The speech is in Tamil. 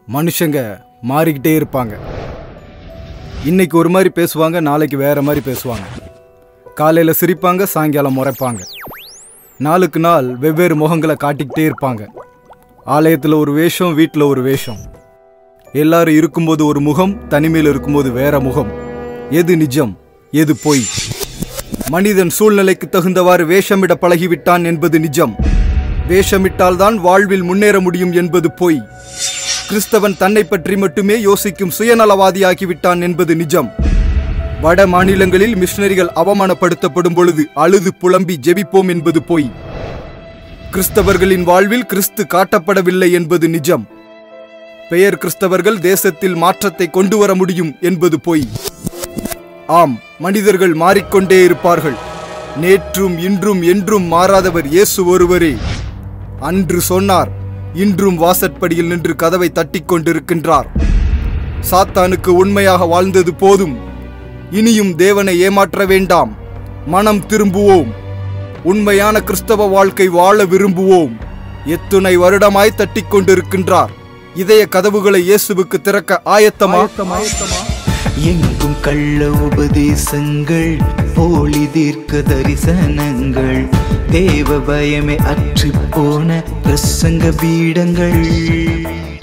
மனுஷங்க மாறிக்கிட்டே இருப்பாங்க இன்னைக்கு ஒரு மாதிரி பேசுவாங்க நாளைக்கு வேற மாதிரி பேசுவாங்க காலையில் சிரிப்பாங்க சாயங்காலம் முறைப்பாங்க நாளுக்கு நாள் வெவ்வேறு முகங்களை காட்டிக்கிட்டே இருப்பாங்க ஆலயத்தில் ஒரு வேஷம் வீட்டில் ஒரு வேஷம் எல்லாரும் இருக்கும்போது ஒரு முகம் தனிமையில் இருக்கும்போது வேற முகம் எது நிஜம் எது பொய் மனிதன் சூழ்நிலைக்கு தகுந்தவாறு வேஷமிட பழகிவிட்டான் என்பது நிஜம் வேஷமிட்டால்தான் வாழ்வில் முன்னேற முடியும் என்பது பொய் கிறிஸ்தவன் தன்னை பற்றி மட்டுமே யோசிக்கும் சுயநலவாதியாகிவிட்டான் என்பது நிஜம் வட மாநிலங்களில் மிஷனரிகள் அவமானப்படுத்தப்படும் பொழுது அழுது புலம்பி ஜெபிப்போம் என்பது பொய் கிறிஸ்தவர்களின் வாழ்வில் கிறிஸ்து காட்டப்படவில்லை என்பது நிஜம் பெயர் கிறிஸ்தவர்கள் தேசத்தில் மாற்றத்தை கொண்டு வர முடியும் என்பது பொய் ஆம் மனிதர்கள் மாறிக்கொண்டே இருப்பார்கள் நேற்றும் இன்றும் என்றும் மாறாதவர் இயேசு ஒருவரே அன்று சொன்னார் இன்றும் வாசற்படியில் நின்று கதவை தட்டிக் கொண்டிருக்கின்றார் சாத்தானுக்கு உண்மையாக வாழ்ந்தது போதும் இனியும் தேவனை ஏமாற்ற வேண்டாம் மனம் திரும்புவோம் உண்மையான கிறிஸ்தவ வாழ்க்கை வாழ விரும்புவோம் எத்துணை வருடமாய் தட்டிக் கொண்டிருக்கின்றார் இதய கதவுகளை இயேசுவுக்கு திறக்க ஆயத்தமா எங்கும் கள்ள உபதேசங்கள் போலி தீர்க்க தரிசனங்கள் தேவ பயமே அற்று போன பிரசங்க பீடங்கள்